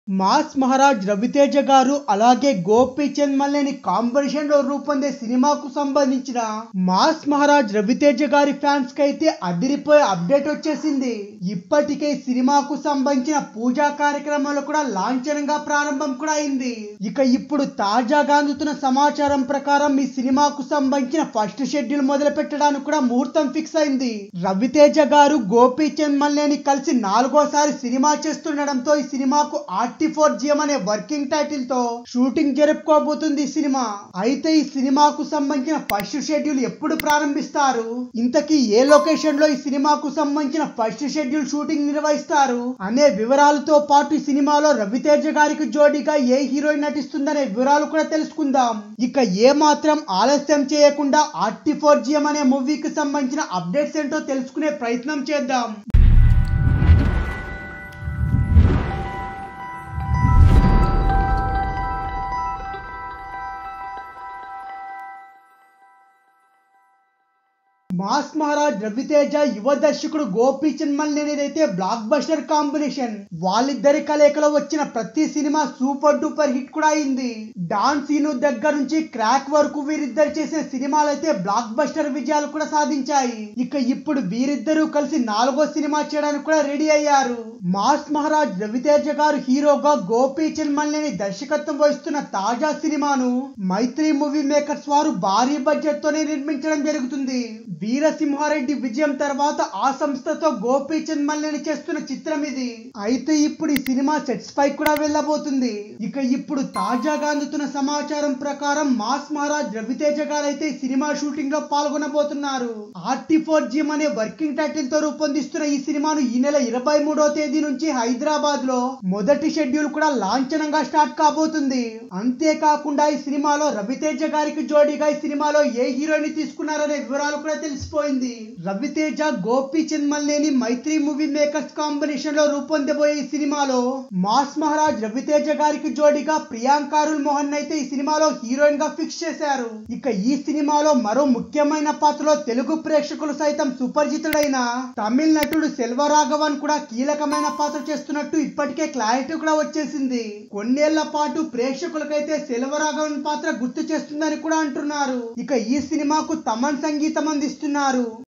mass Maharaj Raviteja గారు అలాగే Gopichand Malineni combination లో రూపొందే సినిమాకు సంబంధించిన మాస్ మహారాజ్ రవితేజ గారి ఫ్యాన్స్ కి అయితే అదిరిపోయే అప్డేట్ వచ్చేసింది ఇప్పటికే ఈ సినిమాకు సంబంధించిన పూజా కార్యక్రమాలు కూడా లాంఛనంగా ప్రారంభం కూడా అయింది ఇక ఇప్పుడు తాజాగా అందుతున్న సమాచారం ప్రకారం ఈ సినిమాకు సంబంధించిన ఫస్ట్ షెడ్యూల్ మొదలు పెట్టడానికి కూడా ముహూర్తం ఫిక్స్ అయింది రవితేజ గారు గోపీచంద్ మల్లేని కలిసి నాలుగోసారి సినిమా చేస్తుండడంతో ఈ సినిమాకు ఆర్టీ ఫోర్ జిఎం అనే వర్కింగ్ టైటిల్ తో షూటింగ్ జరుపుకోబోతుంది ఈ సినిమా అయితే ఈ సినిమాకు సంబంధించిన ఫస్ట్ షెడ్యూల్ ఎప్పుడు ప్రారంభిస్తారు ఇంతకీ ఏ లొకేషన్ లో ఈ సినిమాకు సంబంధించిన ఫస్ట్ షెడ్యూల్ షూటింగ్ నిర్వహిస్తారు అనే వివరాలతో పాటు ఈ సినిమాలో రవితేజ గారికి జోడీగా ఏ హీరోయిన్ నటిస్తుందనే వివరాలు కూడా తెలుసుకుందాం ఇక ఏ మాత్రం ఆలస్యం చేయకుండా ఆర్టీ ఫోర్ జిఎం అనే మూవీకి సంబంధించిన అప్డేట్స్ ఏంటో తెలుసుకునే ప్రయత్నం చేద్దాం మాస్ మహారాజ్ రవితేజ యువ దర్శకుడు గోపీచంద్ మల్లేనిదైతే బ్లాక్ బస్టర్ కాంబినేషన్ వాళ్ళిద్దరి కలయికలో వచ్చిన ప్రతి సినిమా సూపర్ డూపర్ హిట్ కూడా అయింది డాన్ సీను దగ్గర నుంచి క్రాక్ వరకు వీరిద్దరు చేసిన సినిమాలు అయితే బ్లాక్ బస్టర్ విజయాలు కూడా సాధించాయి ఇక ఇప్పుడు వీరిద్దరూ కలిసి నాలుగో సినిమా చేయడానికి కూడా రెడీ అయ్యారు మాస్ మహారాజ్ రవితేజ గారు హీరోగా గోపీచంద్ మల్లేని దర్శకత్వం వహిస్తున్న తాజా సినిమాను మైత్రి మూవీ మేకర్స్ వారు భారీ బడ్జెట్ తోనే నిర్మించడం జరుగుతుంది వీరసింహారెడ్డి విజయం తర్వాత ఆ సంస్థతో గోపీచంద్ మల్లేని చేస్తున్న చిత్రం ఇది అయితే ఇప్పుడు ఈ సినిమా సెట్స్ పై కూడా వెళ్ళబోతుంది ఇక ఇప్పుడు తాజాగా అందుతున్న సమాచారం ప్రకారం మాస్ మహారాజ్ రవితేజ గారు అయితే ఈ సినిమా షూటింగ్ లో పాల్గొనబోతున్నారు ఆర్టీ ఫోర్ జిమ్ అనే వర్కింగ్ టైటిల్ తో రూపొందిస్తున్న ఈ సినిమాను ఈ నెల ఇరవై మూడో తేదీ నుంచి హైదరాబాద్ లో మొదటి షెడ్యూల్ కూడా లాంఛనంగా స్టార్ట్ కాబోతుంది అంతేకాకుండా ఈ సినిమాలో రవితేజ గారికి జోడీగా ఈ సినిమాలో ఏ హీరోయిన్ తీసుకున్నారనే వివరాలు కూడా తెలిసిపోయింది Raviteja Gopichand Malleni Mythri movie makers combination లో రూపొందబోయే ఈ సినిమాలో మాస్ మహారాజ్ రవితేజ గారికి జోడీగా ప్రియాంకారుల్ మోహన్ అయితే ఈ సినిమాలో హీరోయిన్ గా ఫిక్స్ చేశారు ఇక ఈ సినిమాలో మరో ముఖ్యమైన పాత్రలో తెలుగు ప్రేక్షకులు సైతం సుపరిచితుడైన తమిళ నటుడు సెల్వరాఘవన్ కూడా కీలకమైన పాత్ర చేస్తున్నట్టు ఇప్పటికే క్లారిటీ కూడా వచ్చేసింది కొన్నేళ్ల పాటు ప్రేక్షకులకైతే సెల్వరాఘవన్ పాత్ర గుర్తు చేస్తుందని కూడా అంటున్నారు ఇక ఈ సినిమాకు తమన్ సంగీతం అందిస్తున్నారు